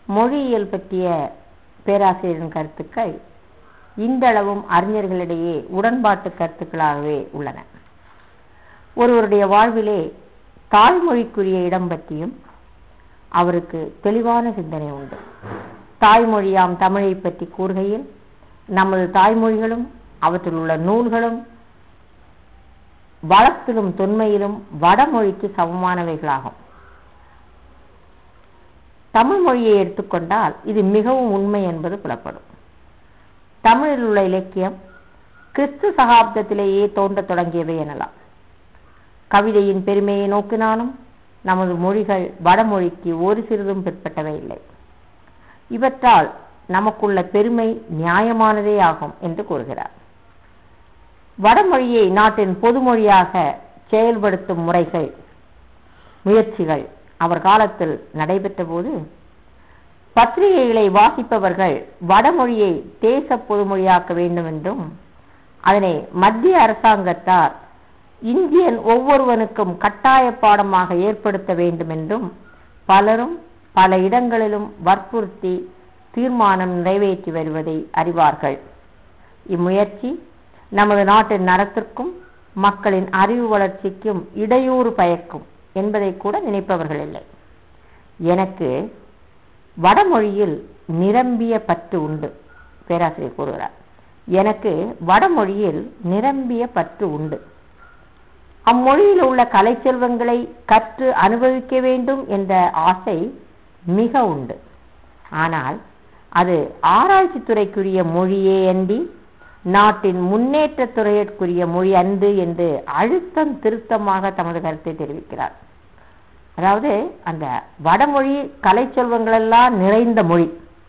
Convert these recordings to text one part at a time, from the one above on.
மொழியியல் பற்றிய பேராசிரியரின் கருத்துக்கள் இன்றளவும் அறிஞர்களிடையே உடன்பாட்டு கருத்துக்களாகவே உள்ளன ஒருவருடைய வாழ்விலே தாய்மொழிக்குரிய இடம் பற்றியும் அவருக்கு தெளிவான சிந்தனை உண்டு தாய்மொழியாம் தமிழை பற்றி கூறுகையில் நமது தாய்மொழிகளும் அவற்றில் உள்ள நூல்களும் வளத்திலும் தொன்மையிலும் வடமொழிக்கு சமமானவைகளாகும் தமிழ் மொழியை எடுத்துக்கொண்டால் இது மிகவும் உண்மை என்பது புலப்படும் தமிழில் உள்ள இலக்கியம் கிறிஸ்து சகாப்தத்திலேயே தோன்றத் தொடங்கியவை எனலாம் கவிதையின் பெருமையை நோக்கினாலும் நமது மொழிகள் வடமொழிக்கு ஒரு சிறிதும் பிற்பட்டவை இல்லை இவற்றால் நமக்குள்ள பெருமை நியாயமானதே ஆகும் என்று கூறுகிறார் வடமொழியை நாட்டின் பொதுமொழியாக செயல்படுத்தும் முறைகள் முயற்சிகள் அவர் காலத்தில் நடைபெற்ற போது பத்திரிகைகளை வாசிப்பவர்கள் வடமொழியை தேச பொதுமொழியாக்க வேண்டும் என்றும் அதனை மத்திய அரசாங்கத்தார் இந்தியன் ஒவ்வொருவனுக்கும் கட்டாய பாடமாக ஏற்படுத்த வேண்டும் என்றும் பலரும் பல இடங்களிலும் வற்புறுத்தி தீர்மானம் நிறைவேற்றி வருவதை அறிவார்கள் இம்முயற்சி நமது நாட்டின் நலத்திற்கும் மக்களின் அறிவு வளர்ச்சிக்கும் இடையூறு பயக்கும் என்பதை கூட நினைப்பவர்கள் இல்லை எனக்கு வடமொழியில் நிரம்பிய பற்று உண்டு பேராசிரியர் கூறுகிறார் எனக்கு வடமொழியில் நிரம்பிய பற்று உண்டு அம்மொழியில் உள்ள கலை செல்வங்களை கற்று அனுபவிக்க வேண்டும் என்ற ஆசை மிக உண்டு ஆனால் அது ஆராய்ச்சி துறைக்குரிய மொழியே அன்றி நாட்டின் முன்னேற்ற துறையிற்குரிய மொழி அன்று என்று அழுத்தம் திருத்தமாக தமது கருத்தை தெரிவிக்கிறார் அதாவது அந்த வடமொழி கலை செல்வங்களெல்லாம் நிறைந்த மொழி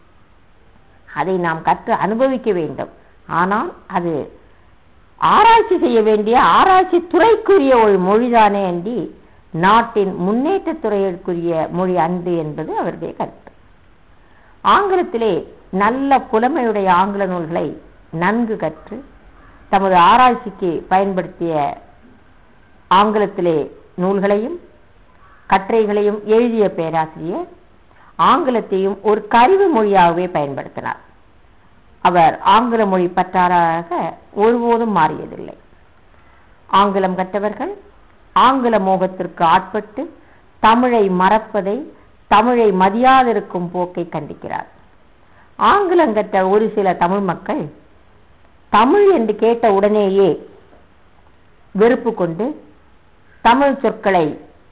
அதை நாம் கற்று அனுபவிக்க வேண்டும் ஆனால் அது ஆராய்ச்சி செய்ய வேண்டிய ஆராய்ச்சி துறைக்குரிய ஒரு மொழிதானே அன்றி நாட்டின் முன்னேற்ற துறையிற்குரிய மொழி அன்று என்பது அவருடைய கருத்து ஆங்கிலத்திலே நல்ல புலமையுடைய ஆங்கில நூல்களை நன்கு கற்று தமது ஆராய்ச்சிக்கு பயன்படுத்திய ஆங்கிலத்திலே நூல்களையும் கட்டுரைகளையும் எழுதிய பேராசிரியர் ஆங்கிலத்தையும் ஒரு கருவி மொழியாகவே பயன்படுத்தினார் அவர் ஆங்கில மொழி பற்றாராக ஒருபோதும் மாறியதில்லை ஆங்கிலம் கற்றவர்கள் ஆங்கில மோகத்திற்கு ஆட்பட்டு தமிழை மறப்பதை தமிழை மதியாதிருக்கும் போக்கை கண்டிக்கிறார் ஆங்கிலம் கற்ற ஒரு சில தமிழ் மக்கள் தமிழ் என்று கேட்ட உடனேயே வெறுப்பு கொண்டு தமிழ் சொற்களை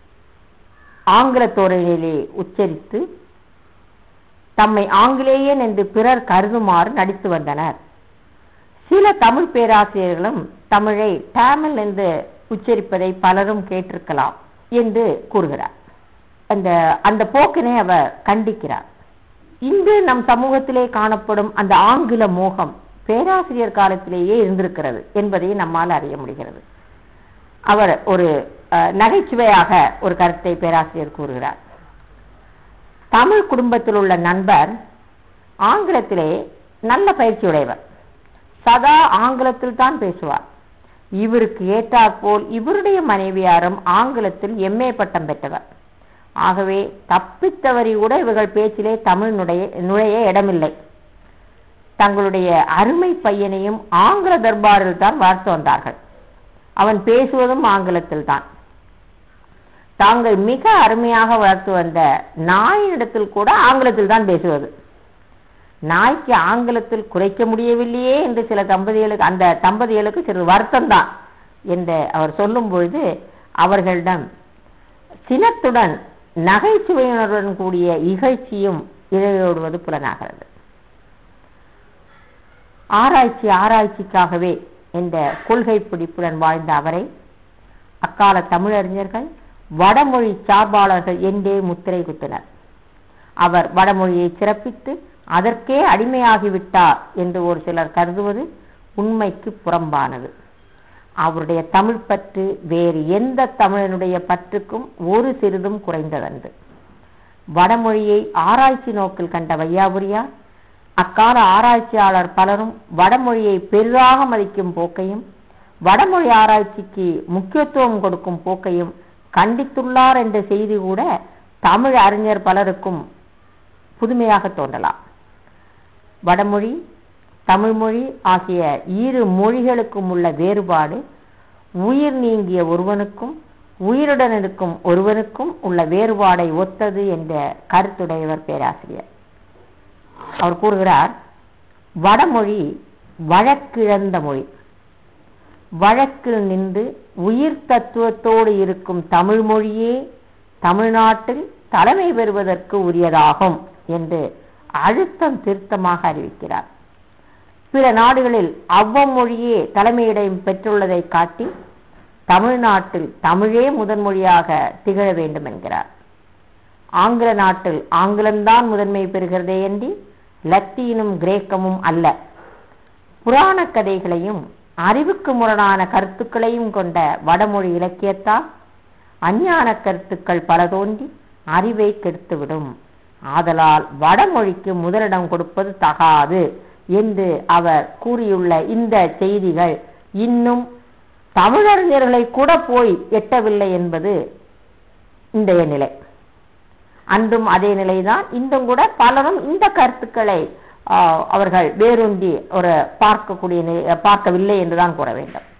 ஆங்கில தோரணியிலே உச்சரித்து தம்மை ஆங்கிலேயன் என்று பிறர் கருதுமாறு நடித்து வந்தனர் சில தமிழ் பேராசிரியர்களும் தமிழை டேமில் என்று உச்சரிப்பதை பலரும் கேட்டிருக்கலாம் என்று கூறுகிறார் அந்த அந்த போக்கினை அவர் கண்டிக்கிறார் இன்று நம் சமூகத்திலே காணப்படும் அந்த ஆங்கில மோகம் பேராசிரியர் காலத்திலேயே இருந்திருக்கிறது என்பதை நம்மால் அறிய முடிகிறது அவர் ஒரு நகைச்சுவையாக ஒரு கருத்தை பேராசிரியர் கூறுகிறார் தமிழ் குடும்பத்தில் உள்ள நண்பர் ஆங்கிலத்திலே நல்ல பயிற்சி உடையவர் சதா ஆங்கிலத்தில் தான் பேசுவார் இவருக்கு ஏற்றாற்போல் இவருடைய மனைவியாரும் ஆங்கிலத்தில் எம்ஏ பட்டம் பெற்றவர் ஆகவே தப்பித்தவரி கூட இவர்கள் பேச்சிலே தமிழ் நுழைய நுழைய இடமில்லை தங்களுடைய அருமை பையனையும் ஆங்கில தர்பாரில் தான் வாழ்த்து வந்தார்கள் அவன் பேசுவதும் ஆங்கிலத்தில் தான் தாங்கள் மிக அருமையாக வளர்த்து வந்த நாயினிடத்தில் கூட ஆங்கிலத்தில் தான் பேசுவது நாய்க்கு ஆங்கிலத்தில் குறைக்க முடியவில்லையே என்று சில தம்பதிகளுக்கு அந்த தம்பதிகளுக்கு சிறிது வருத்தம் தான் என்று அவர் சொல்லும் பொழுது அவர்களிடம் சினத்துடன் நகைச்சுவையுணர்வுடன் கூடிய இகழ்ச்சியும் இழையோடுவது புலனாகிறது ஆராய்ச்சி ஆராய்ச்சிக்காகவே என்ற கொள்கை பிடிப்புடன் வாழ்ந்த அவரை அக்கால தமிழறிஞர்கள் வடமொழி சார்பாளர்கள் என்றே முத்திரை குத்தினர் அவர் வடமொழியை சிறப்பித்து அதற்கே அடிமையாகிவிட்டார் என்று ஒரு சிலர் கருதுவது உண்மைக்கு புறம்பானது அவருடைய தமிழ் பற்று வேறு எந்த தமிழனுடைய பற்றுக்கும் ஒரு சிறிதும் குறைந்ததன்று வடமொழியை ஆராய்ச்சி நோக்கில் கண்ட வையாபுரியார் அக்கால ஆராய்ச்சியாளர் பலரும் வடமொழியை பெரிதாக மதிக்கும் போக்கையும் வடமொழி ஆராய்ச்சிக்கு முக்கியத்துவம் கொடுக்கும் போக்கையும் கண்டித்துள்ளார் என்ற செய்தி கூட தமிழ் அறிஞர் பலருக்கும் புதுமையாக தோன்றலாம் வடமொழி தமிழ்மொழி ஆகிய இரு மொழிகளுக்கும் உள்ள வேறுபாடு உயிர் நீங்கிய ஒருவனுக்கும் உயிருடன் இருக்கும் ஒருவனுக்கும் உள்ள வேறுபாடை ஒத்தது என்ற கருத்துடையவர் பேராசிரியர் அவர் கூறுகிறார் வடமொழி வழக்கிழந்த மொழி வழக்கில் நின்று உயிர் தத்துவத்தோடு இருக்கும் தமிழ் மொழியே தமிழ்நாட்டில் தலைமை பெறுவதற்கு உரியதாகும் என்று அழுத்தம் திருத்தமாக அறிவிக்கிறார் பிற நாடுகளில் அவ்வமொழியே தலைமையிடம் பெற்றுள்ளதை காட்டி தமிழ்நாட்டில் தமிழே முதன்மொழியாக திகழ வேண்டும் என்கிறார் ஆங்கில நாட்டில் ஆங்கிலம்தான் முதன்மை பெறுகிறதே என்று லத்தீனும் கிரேக்கமும் அல்ல புராண கதைகளையும் அறிவுக்கு முரணான கருத்துக்களையும் கொண்ட வடமொழி இலக்கியத்தால் அஞ்ஞான கருத்துக்கள் பல தோன்றி அறிவை கெடுத்துவிடும் ஆதலால் வடமொழிக்கு முதலிடம் கொடுப்பது தகாது என்று அவர் கூறியுள்ள இந்த செய்திகள் இன்னும் தமிழறிஞர்களை கூட போய் எட்டவில்லை என்பது இன்றைய நிலை அன்றும் அதே நிலைதான் இன்றும் கூட பலரும் இந்த கருத்துக்களை அவர்கள் வேரூன்றி ஒரு பார்க்கக்கூடிய பார்க்கவில்லை என்றுதான் கூற வேண்டும்